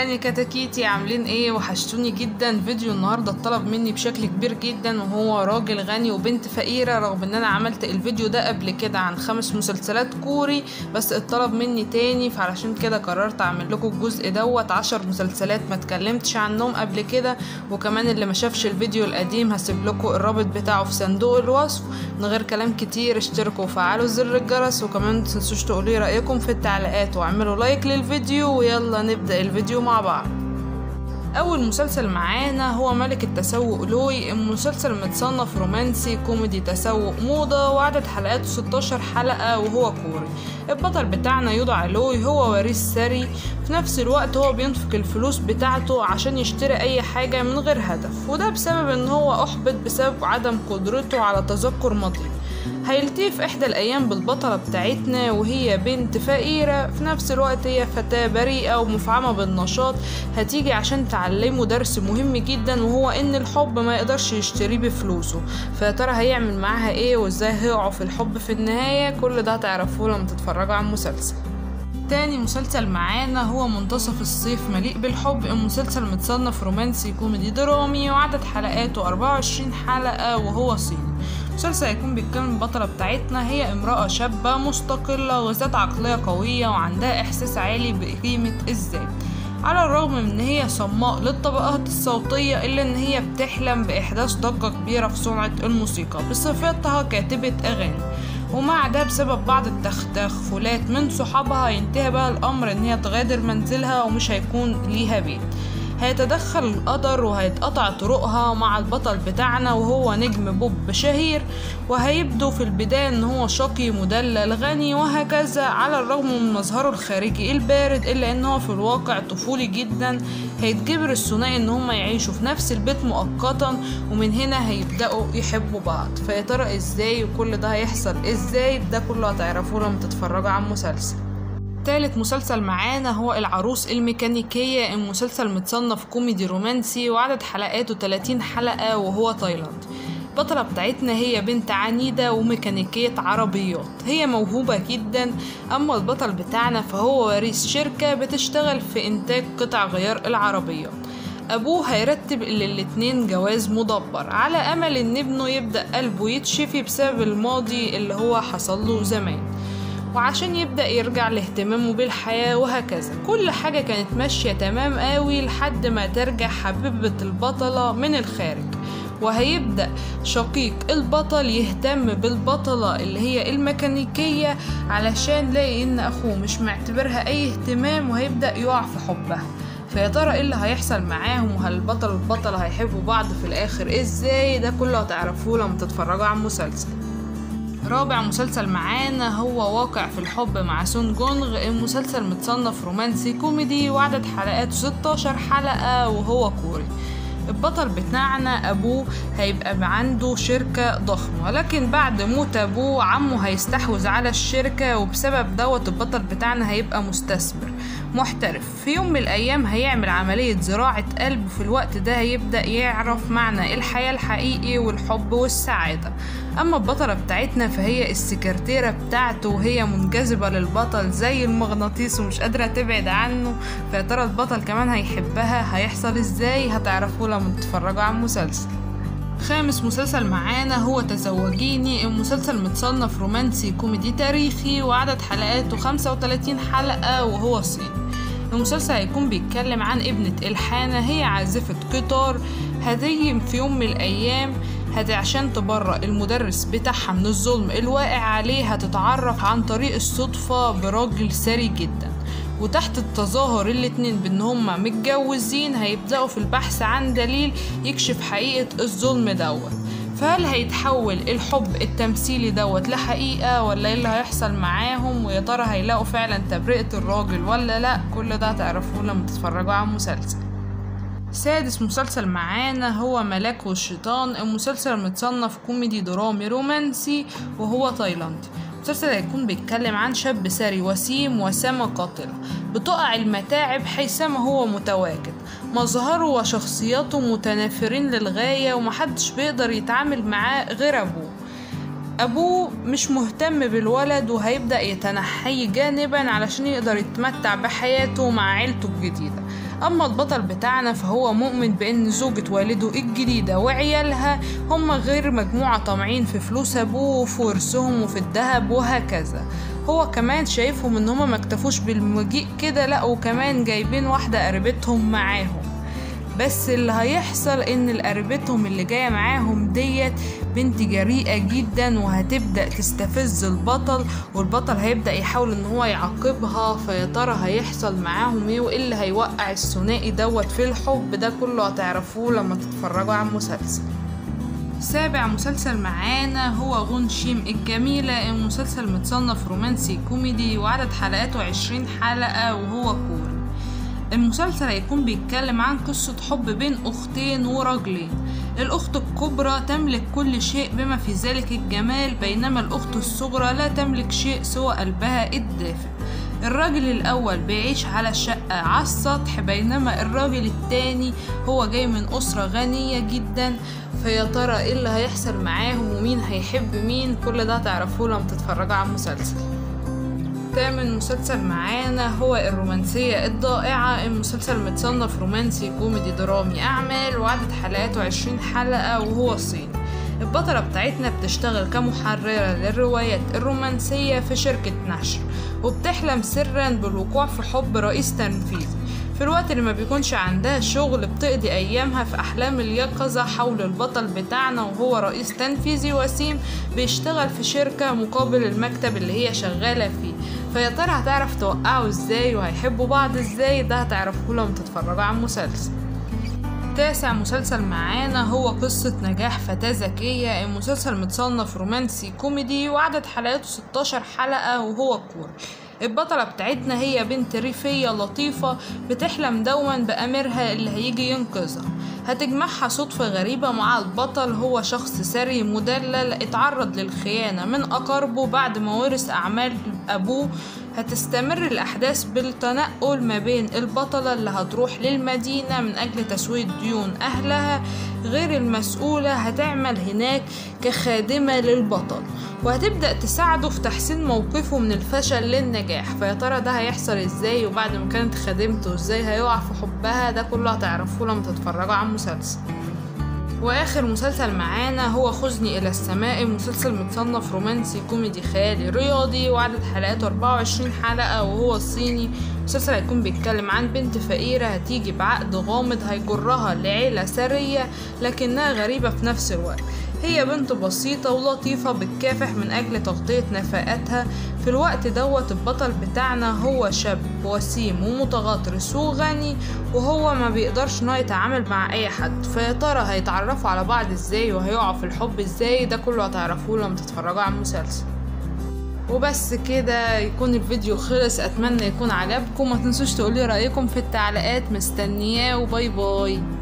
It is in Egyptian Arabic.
يا كتاكيتي عاملين ايه وحشتوني جدا فيديو النهارده اتطلب مني بشكل كبير جدا وهو راجل غني وبنت فقيره رغم ان انا عملت الفيديو ده قبل كده عن خمس مسلسلات كوري بس اتطلب مني تاني فعلشان كده قررت اعمل لكم الجزء دوت عشر مسلسلات ما اتكلمتش عنهم قبل كده وكمان اللي ما شافش الفيديو القديم هسيب لكم الرابط بتاعه في صندوق الوصف من غير كلام كتير اشتركوا وفعلوا زر الجرس وكمان متنسوش تقولوا لي رايكم في التعليقات واعملوا لايك للفيديو ويلا نبدا الفيديو مع بعض أول مسلسل معانا هو ملك التسوق لوي المسلسل متصنف رومانسي كوميدي تسوق موضة وعدد حلقاته 16 حلقة وهو كوري البطل بتاعنا يوضع لوي هو وريث ثري في نفس الوقت هو بينفق الفلوس بتاعته عشان يشتري أي حاجة من غير هدف وده بسبب إن هو أحبط بسبب عدم قدرته على تذكر ماضيه هيلتقي في إحدى الأيام بالبطلة بتاعتنا وهي بنت فقيرة في نفس الوقت هي فتاة بريئة ومفعمة بالنشاط هتيجي عشان تعلمه درس مهم جدا وهو إن الحب ما يقدرش يشتريه بفلوسه فيا ترى هيعمل معاها إيه وإزاي هيقعوا في الحب في النهاية كل ده هتعرفوه لما تتفرجوا على المسلسل تاني مسلسل معانا هو منتصف الصيف مليء بالحب المسلسل متصنف رومانسي كوميدي درامي وعدد حلقاته 24 حلقة وهو صيني المسلسل هيكون بيتكلم البطلة بتاعتنا هي امرأة شابة مستقلة وذات عقلية قوية وعندها إحساس عالي بقيمة الذات على الرغم من ان هي صماء للطبقات الصوتية الا ان هي بتحلم باحداث ضجة كبيرة في صنعة الموسيقى بصفتها كاتبة اغاني ومع ده بسبب بعض التدخلات من صحابها ينتهي بقى الامر ان هي تغادر منزلها ومش هيكون ليها بيت هيتدخل القدر وهيتقطع طرقها مع البطل بتاعنا وهو نجم بوب شهير وهيبدو في البداية ان هو شقي مدلل غني وهكذا على الرغم من مظهره الخارجي البارد الا ان هو في الواقع طفولي جدا هيتجبر الثنائي ان هما يعيشوا في نفس البيت مؤقتا ومن هنا هيبدأوا يحبوا بعض فيا ترى ازاي وكل ده هيحصل ازاي ده كله هتعرفوه لما تتفرجوا على المسلسل تالت مسلسل معانا هو العروس الميكانيكية المسلسل متصنف كوميدي رومانسي وعدد حلقاته 30 حلقة وهو تايلاند البطلة بتاعتنا هي بنت عنيدة وميكانيكية عربيات هي موهوبة جدا أما البطل بتاعنا فهو وريث شركة بتشتغل في إنتاج قطع غيار العربيات أبوه هيرتب للاتنين جواز مدبر على أمل إن ابنه يبدأ قلبه يتشفي بسبب الماضي اللي هو حصل له زمان وعشان يبدأ يرجع لاهتمامه بالحياة وهكذا كل حاجة كانت ماشية تمام قوي لحد ما ترجع حبيبة البطلة من الخارج وهيبدأ شقيق البطل يهتم بالبطلة اللي هي الميكانيكية علشان لاقي ان اخوه مش معتبرها اي اهتمام وهيبدأ يقع في حبها فيا ترى ايه اللي هيحصل معاهم وهل البطل والبطلة هيحبوا بعض في الاخر ازاي ده كله هتعرفوه لما تتفرجوا على المسلسل رابع مسلسل معانا هو واقع في الحب مع سون جونغ المسلسل متصنف رومانسي كوميدي وعدد حلقاته 16 حلقة وهو كوري البطل بتاعنا أبوه هيبقى عنده شركة ضخمة ولكن بعد موت أبوه عمه هيستحوذ على الشركة وبسبب دوت البطل بتاعنا هيبقى مستثمر محترف في يوم من الأيام هيعمل عملية زراعة قلب في الوقت ده هيبدأ يعرف معنى الحياة الحقيقي والحب والسعادة أما البطلة بتاعتنا فهي السكرتيرة بتاعته وهي منجذبة للبطل زي المغناطيس ومش قادرة تبعد عنه فيا ترى البطل كمان هيحبها هيحصل ازاي هتعرفوه لما تتفرجوا على المسلسل خامس مسلسل معانا هو تزوجيني المسلسل متصنف رومانسي كوميدي تاريخي وعدد حلقاته 35 حلقة وهو صيني المسلسل هيكون بيتكلم عن ابنة إلحانة هي عازفة قطار هتيجي في يوم من الأيام هت عشان تبرأ المدرس بتاعها من الظلم الواقع عليه هتتعرف عن طريق الصدفة براجل ثري جدا وتحت التظاهر الاتنين بان هما متجوزين هيبدأوا في البحث عن دليل يكشف حقيقة الظلم دوت فهل هيتحول الحب التمثيلي دوت لحقيقة ولا ايه اللي هيحصل معاهم ويا ترى هيلاقوا فعلا تبرئة الراجل ولا لا كل ده هتعرفوه لما تتفرجوا على المسلسل سادس مسلسل معانا هو ملاك والشيطان المسلسل متصنف كوميدي درامي رومانسي وهو تايلاندي المسلسل هيكون بيتكلم عن شاب ثري وسيم وسامة قاتلة بتقع المتاعب حيثما هو متواجد مظهره وشخصيته متنافرين للغاية ومحدش بيقدر يتعامل معاه غير أبوه أبوه مش مهتم بالولد وهيبدأ يتنحيه جانبا علشان يقدر يتمتع بحياته مع عيلته الجديدة أما البطل بتاعنا فهو مؤمن بأن زوجة والده الجديدة وعيالها هم غير مجموعة طامعين في فلوس أبوه وفي ورثهم وفي الذهب وهكذا هو كمان شايفهم ان هما مكتفوش بالمجيء كده لا وكمان جايبين واحدة قريبتهم معاهم بس اللي هيحصل ان القريبتهم اللي جايه معاهم ديت بنت جريئه جدا وهتبدا تستفز البطل والبطل هيبدا يحاول ان هو يعاقبها فيا ترى هيحصل معاهم ايه وايه اللي هيوقع الثنائي دوت في الحب ده كله هتعرفوه لما تتفرجوا على المسلسل سابع مسلسل معانا هو غنشيم الجميلة المسلسل متصنف رومانسي كوميدي وعدد حلقاته عشرين حلقة وهو كوري المسلسل هيكون بيتكلم عن قصة حب بين أختين ورجلين الأخت الكبرى تملك كل شيء بما في ذلك الجمال بينما الأخت الصغرى لا تملك شيء سوى قلبها الدافئ الراجل الأول بيعيش على الشقة على السطح بينما الراجل التاني هو جاي من أسرة غنية جدا فيا ترى ايه اللي هيحصل معاهم ومين هيحب مين كل ده هتعرفوه لما تتفرجوا على المسلسل تامن مسلسل معانا هو الرومانسية الضائعة المسلسل متصنف رومانسي كوميدي درامي أعمال وعدد حلقاته عشرين حلقة وهو صيني البطلة بتاعتنا بتشتغل كمحررة للروايات الرومانسية في شركة نشر وبتحلم سرا بالوقوع في حب رئيس تنفيذي في الوقت اللي ما بيكونش عندها شغل بتقضي أيامها في أحلام اليقظة حول البطل بتاعنا وهو رئيس تنفيذي وسيم بيشتغل في شركة مقابل المكتب اللي هي شغالة فيه فيا ترى هتعرف توقعه ازاي وهيحبوا بعض ازاي ده هتعرفوه لما تتفرجوا على المسلسل تاسع مسلسل معانا هو قصة نجاح فتاة ذكية المسلسل متصنف رومانسي كوميدي وعدد حلقاته 16 حلقة وهو كوري البطلة بتاعتنا هي بنت ريفية لطيفة بتحلم دوما بأميرها اللي هيجي ينقذها هتجمعها صدفة غريبة مع البطل هو شخص ثري مدلل اتعرض للخيانة من أقاربه بعد ما ورث أعمال أبوه هتستمر الأحداث بالتنقل ما بين البطلة اللي هتروح للمدينة من أجل تسوية ديون أهلها غير المسؤولة هتعمل هناك كخادمة للبطل وهتبدأ تساعده في تحسين موقفه من الفشل للنجاح فيا ترى ده هيحصل ازاي وبعد ما كانت خادمته ازاي هيقع في حبها ده كله هتعرفوه لما تتفرجوا على المسلسل واخر مسلسل معانا هو خذني الى السماء مسلسل متصنف رومانسي كوميدي خيالي رياضي وعدد حلقاته 24 حلقة وهو صيني مسلسل هيكون بيتكلم عن بنت فقيرة هتيجي بعقد غامض هيجرها لعيلة ثرية لكنها غريبة في نفس الوقت هي بنت بسيطة ولطيفة بتكافح من أجل تغطية نفقاتها في الوقت دوت البطل بتاعنا هو شاب وسيم ومتغطرس وغني وهو ما بيقدرش انه يتعامل مع اي حد فيا ترى هيتعرفوا على بعض ازاي وهيقعوا في الحب ازاي ده كله هتعرفوه لما تتفرجوا على المسلسل وبس كده يكون الفيديو خلص اتمنى يكون عجبكم ما تنسوش تقولي رايكم في التعليقات مستنياه وباي باي